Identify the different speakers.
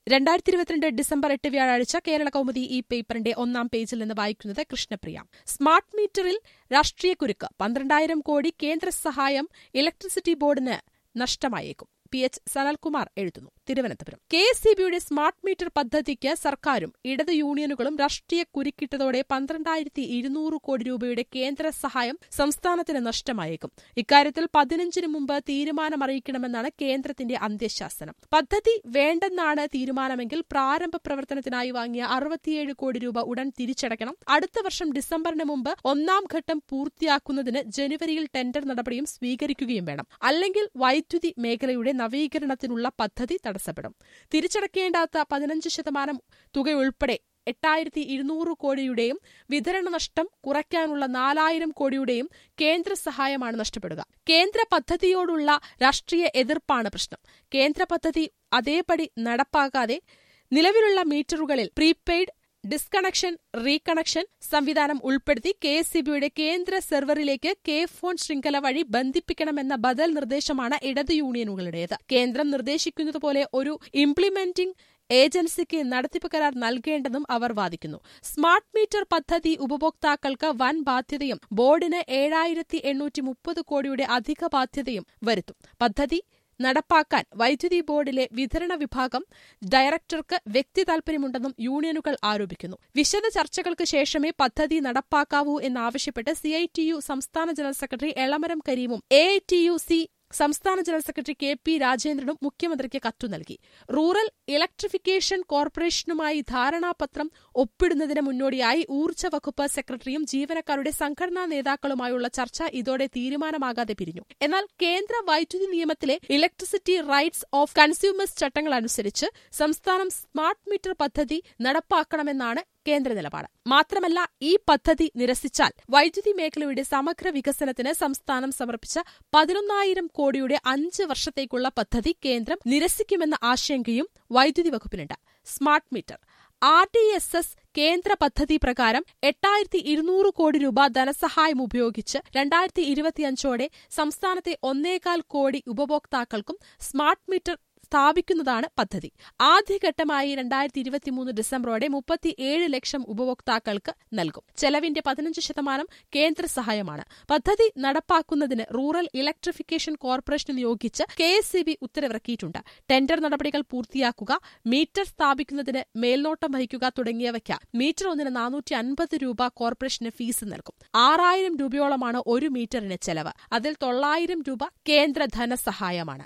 Speaker 1: രണ്ടായിരത്തി ഇരുപത്തിരണ്ട് ഡിസംബർ എട്ട് വ്യാഴാഴ്ച കേരള കൗമുദി ഈ പേപ്പറിന്റെ ഒന്നാം പേജിൽ നിന്ന് വായിക്കുന്നത് കൃഷ്ണപ്രിയ സ്മാർട്ട് മീറ്ററിൽ രാഷ്ട്രീയ കുരുക്ക് പന്ത്രണ്ടായിരം കോടി കേന്ദ്ര സഹായം ഇലക്ട്രിസിറ്റി ബോർഡിന് നഷ്ടമായേക്കും പി എച്ച് സനൽകുമാർ എഴുതുന്നു തിരുവനന്തപുരം കെ എസ് സി ബിയുടെ സ്മാർട്ട് മീറ്റർ പദ്ധതിക്ക് സർക്കാരും ഇടത് യൂണിയനുകളും രാഷ്ട്രീയ കുരുക്കിട്ടതോടെ പന്ത്രണ്ടായിരത്തി ഇരുന്നൂറ് കോടി രൂപയുടെ കേന്ദ്ര സഹായം സംസ്ഥാനത്തിന് നഷ്ടമായേക്കും ഇക്കാര്യത്തിൽ പതിനഞ്ചിന് മുമ്പ് തീരുമാനമറിയിക്കണമെന്നാണ് കേന്ദ്രത്തിന്റെ അന്ത്യശാസനം പദ്ധതി വേണ്ടെന്നാണ് തീരുമാനമെങ്കിൽ പ്രാരംഭ പ്രവർത്തനത്തിനായി വാങ്ങിയ അറുപത്തിയേഴ് കോടി രൂപ ഉടൻ തിരിച്ചടയ്ക്കണം അടുത്ത വർഷം ഡിസംബറിന് മുമ്പ് ഒന്നാം ഘട്ടം പൂർത്തിയാക്കുന്നതിന് ജനുവരിയിൽ ടെൻഡർ നടപടിയും സ്വീകരിക്കുകയും വേണം അല്ലെങ്കിൽ വൈദ്യുതി മേഖലയുടെ നവീകരണത്തിനുള്ള പദ്ധതി തടസ്സപ്പെടും തിരിച്ചടക്കേണ്ടാത്ത പതിനഞ്ച് ശതമാനം തുകയുൾപ്പെടെ എട്ടായിരത്തി ഇരുന്നൂറ് കോടിയുടെയും വിതരണ നഷ്ടം കുറയ്ക്കാനുള്ള നാലായിരം കോടിയുടെയും കേന്ദ്ര സഹായമാണ് നഷ്ടപ്പെടുക കേന്ദ്ര പദ്ധതിയോടുള്ള രാഷ്ട്രീയ എതിർപ്പാണ് പ്രശ്നം കേന്ദ്ര പദ്ധതി അതേപടി നടപ്പാക്കാതെ നിലവിലുള്ള മീറ്ററുകളിൽ പ്രീപെയ്ഡ് ഡിസ്കണക്ഷൻ റീകണക്ഷൻ സംവിധാനം ഉൾപ്പെടുത്തി കെ എസ് സി ബിയുടെ കേന്ദ്ര സെർവറിലേക്ക് കെ ഫോൺ ശൃംഖല വഴി ബന്ധിപ്പിക്കണമെന്ന ബദൽ നിർദ്ദേശമാണ് ഇടത് യൂണിയനുകളുടേത് കേന്ദ്രം നിർദ്ദേശിക്കുന്നതുപോലെ ഒരു ഇംപ്ലിമെന്റിംഗ് ഏജൻസിക്ക് നടത്തിപ്പ് കരാർ നൽകേണ്ടെന്നും അവർ വാദിക്കുന്നു സ്മാർട്ട് മീറ്റർ പദ്ധതി ഉപഭോക്താക്കൾക്ക് വൻ ബാധ്യതയും ബോർഡിന് ഏഴായിരത്തി എണ്ണൂറ്റി മുപ്പത് കോടിയുടെ അധിക ബാധ്യതയും വരുത്തും പദ്ധതി നടപ്പാക്കാൻ വൈദ്യുതി ബോർഡിലെ വിതരണ വിഭാഗം ഡയറക്ടർക്ക് വ്യക്തി താൽപര്യമുണ്ടെന്നും യൂണിയനുകൾ ആരോപിക്കുന്നു വിശദ ചർച്ചകൾക്ക് ശേഷമേ പദ്ധതി നടപ്പാക്കാവൂ എന്നാവശ്യപ്പെട്ട് സിഐടിയു സംസ്ഥാന ജനറൽ സെക്രട്ടറി എളമരം കരീമും എ സി സംസ്ഥാന ജനറൽ സെക്രട്ടറി കെ പി രാജേന്ദ്രനും മുഖ്യമന്ത്രിക്ക് കത്തു നൽകി റൂറൽ ഇലക്ട്രിഫിക്കേഷൻ കോർപ്പറേഷനുമായി ധാരണാപത്രം ഒപ്പിടുന്നതിന് മുന്നോടിയായി ഊർജ്ജ വകുപ്പ് സെക്രട്ടറിയും ജീവനക്കാരുടെ സംഘടനാ നേതാക്കളുമായുള്ള ചർച്ച ഇതോടെ തീരുമാനമാകാതെ പിരിഞ്ഞു എന്നാൽ കേന്ദ്ര വൈദ്യുതി നിയമത്തിലെ ഇലക്ട്രിസിറ്റി റൈറ്റ്സ് ഓഫ് കൺസ്യൂമേഴ്സ് ചട്ടങ്ങൾ അനുസരിച്ച് സംസ്ഥാനം സ്മാർട്ട് മീറ്റർ പദ്ധതി നടപ്പാക്കണമെന്നാണ് കേന്ദ്ര നിലപാട് മാത്രമല്ല ഈ പദ്ധതി നിരസിച്ചാൽ വൈദ്യുതി മേഖലയുടെ സമഗ്ര വികസനത്തിന് സംസ്ഥാനം സമർപ്പിച്ച പതിനൊന്നായിരം കോടിയുടെ അഞ്ച് വർഷത്തേക്കുള്ള പദ്ധതി കേന്ദ്രം നിരസിക്കുമെന്ന ആശങ്കയും വൈദ്യുതി വകുപ്പിനുണ്ട് smart meter R D S S കേന്ദ്ര പദ്ധതി പ്രകാരം എട്ടായിരത്തി ഇരുന്നൂറ് കോടി രൂപ ധനസഹായം ഉപയോഗിച്ച് രണ്ടായിരത്തി ഇരുപത്തിയഞ്ചോടെ സംസ്ഥാനത്തെ ഒന്നേകാൽ കോടി ഉപഭോക്താക്കൾക്കും സ്മാർട്ട് മീറ്റർ സ്ഥാപിക്കുന്നതാണ് പദ്ധതി ആദ്യഘട്ടമായി രണ്ടായിരത്തി ഇരുപത്തിമൂന്ന് ഡിസംബറോടെ മുപ്പത്തിയേഴ് ലക്ഷം ഉപഭോക്താക്കൾക്ക് നൽകും ചെലവിന്റെ പതിനഞ്ച് ശതമാനം കേന്ദ്ര സഹായമാണ് പദ്ധതി നടപ്പാക്കുന്നതിന് റൂറൽ ഇലക്ട്രിഫിക്കേഷൻ കോർപ്പറേഷൻ നിയോഗിച്ച് കെ എസ് സി ബി ഉത്തരവിറക്കിയിട്ടുണ്ട് ടെൻഡർ നടപടികൾ പൂർത്തിയാക്കുക മീറ്റർ സ്ഥാപിക്കുന്നതിന് മേൽനോട്ടം വഹിക്കുക തുടങ്ങിയവയ്ക്ക് മീറ്റർ ഒന്നിന് നാനൂറ്റി അൻപത് രൂപ കോർപ്പറേഷന് ഫീസ് നൽകും ആറായിരം രൂപയോളമാണ് ഒരു മീറ്ററിന് ചെലവ് അതിൽ തൊള്ളായിരം രൂപ കേന്ദ്ര ധനസഹായമാണ്